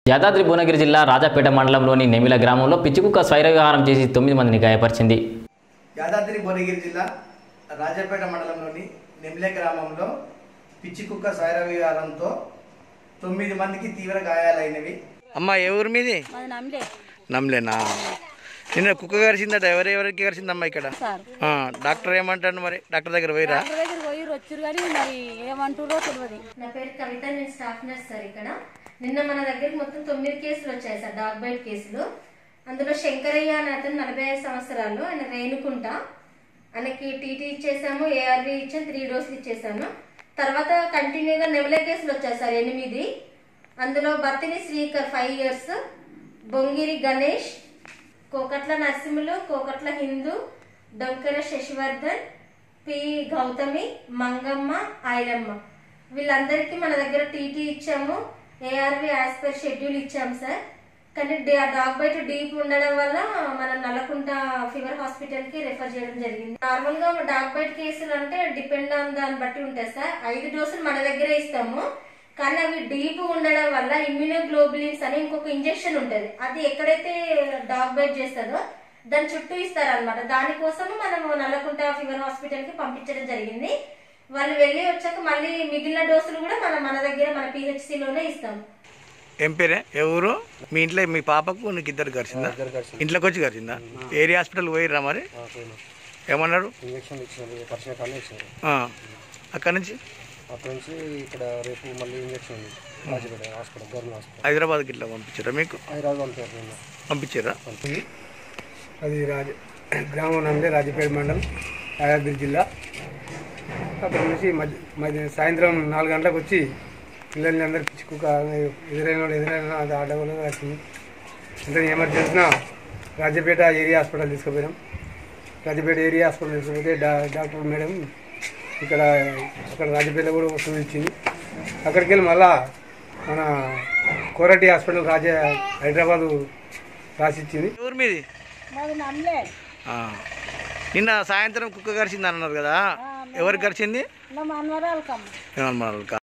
యాదాద్రి భువనగిరి జిల్లా రాజాపేట మండలంలోని నెమిల గ్రామంలో పిచ్చికుక్క స్వైరవిహారం చేసి తొమ్మిది మందిని గాయపరిచింది యాదాద్రి భువనగిరి జిల్లా రాజాపేట మండలంలోని నెమిలే గ్రామంలో పిచ్చి కుక్క స్వైర విహారంతో తొమ్మిది మందికి తీవ్ర గాయాలైనవి అమ్మ ఏ ఊరు మీది అది నమ్మలే నమ్మలేనా నిన్న కుక్క కరిచిందట ఎవరెవరికి కరిచిందమ్మా ఇక్కడ సార్ ఆ, డాక్టర్ ఏమంటాడు మరి డాక్టర్ దగ్గర పోయిరా డాక్టర్ దగ్గర పోయి వచ్చారు కానీ మరి ఏమంటారో తెలియదు నా పేరు కవిత నేను స్టాఫ్ నర్స్ సార్ ఇక్కడ నిన్న మన దగ్గరికి మొత్తం తొమ్మిది కేసులు వచ్చాయి సార్ డాగ్ బైట్ కేసులు అందులో శంకరయ్య అనే అతను నలభై ఐదు సంవత్సరాలు ఆయన రేణుకుంట ఆయనకి టీటీ ఇచ్చేసాము ఏఆర్బి ఇచ్చాం త్రీ డోసులు ఇచ్చేసాము తర్వాత కంటిన్యూగా నెమలే కేసులు వచ్చాయి సార్ ఎనిమిది అందులో Battini Srikar five years Bongiri Ganesh Kokatla Narasimhulu Kokatla Hindu Donkara Sasivardhan P Gouthami Mangamma Ailamma వీళ్ళందరికీ మన దగ్గర టీటీ ఇచ్చాము ఏఆర్వి యాజ్ పర్ షెడ్యూల్ ఇచ్చాము సార్ కానీ డి- ఆ డాగ్ బైట్ డీప్ ఉండడం వల్ల మనం నల్లకుంట ఫీవర్ హాస్పిటల్ కి రెఫర్ చేయడం జరిగింది నార్మల్ గా డాగ్ బైట్ కేసులు అంటే డిపెండ్ ఆన్ దాన్ని బట్టి ఉంటాయి సార్ ఐదు డోసులు మన దగ్గరే ఇస్తాము కానీ అవి డీప్ ఉండడం వల్ల ఇమ్యూనోగ్లోబులిన్స్ అని ఇంకొక ఇంజెక్షన్ ఉంటుంది అది ఎక్కడైతే డాగ్ బైట్ చేస్తుందో దాని చుట్టూ ఇస్తారనమాట దానికోసం మనం నల్లకుంట ఫీవర్ హాస్పిటల్ కి పంపించడం జరిగింది వాళ్ళు వెళ్ళి వచ్చాక మళ్ళీ మిగిలిన డోసులు కూడా మనం మన దగ్గర మన PHC లోనే ఇస్తాం ఏం పేరే ఏ ఊరు మీ ఇంట్లో మీ పాపకు నీకు ఇద్దరు కరిచిందా ఇంట్లోకి వచ్చి కరిచిందా ఏరియా హాస్పిటల్ పోయిర్రా మరి ఏమన్నారు ఇంజక్షన్ ఇచ్చినారు పరిచయ కానీ ఇచ్చినారు ఆ, అక్కడి నుంచి అక్కడి నుంచి ఇక్కడ రేపు మళ్ళీ ఇంజక్షన్ ఉంది రాజపేట హాస్పిటల్ గవర్నమెంట్ హాస్పిటల్ హైదరాబాద్కి ఇట్లా పంపించారా మీకు హైదరాబాద్ పంపారు నిన్న పంపించారా అది రాజ గ్రామం నందే రాజపేట మండలం యాదాద్రి జిల్లా అక్కడ నుంచి మధ్య మధ్య సాయంత్రం నాలుగు గంటలకు వచ్చి పిల్లల్ని అందరు పిచ్చుకుక ఎదురైన వాళ్ళు ఎదురైన అది ఆడవాళ్ళు వచ్చింది అంటే ఎమర్జెన్సీన రాజపేట ఏరియా హాస్పిటల్ తీసుకుపోయినాం రాజపేట ఏరియా హాస్పిటల్ తీసుకుపోతే డా డాక్టర్ మేడం ఇక్కడ అక్కడ రాజపేట కూడా వసూలు ఇచ్చింది అక్కడికి వెళ్ళి మళ్ళా మన కోరటి హాస్పిటల్ రాజా హైదరాబాదు రాసిచ్చింది ఏ ఊరు మీది మాది నమ్మలే ఆ. నిన్న సాయంత్రం కుక్క కరిచింది అన్నారు కదా ఎవరికి కరిచింది మా మనవరాలు కమ్మ ఏమన్నారు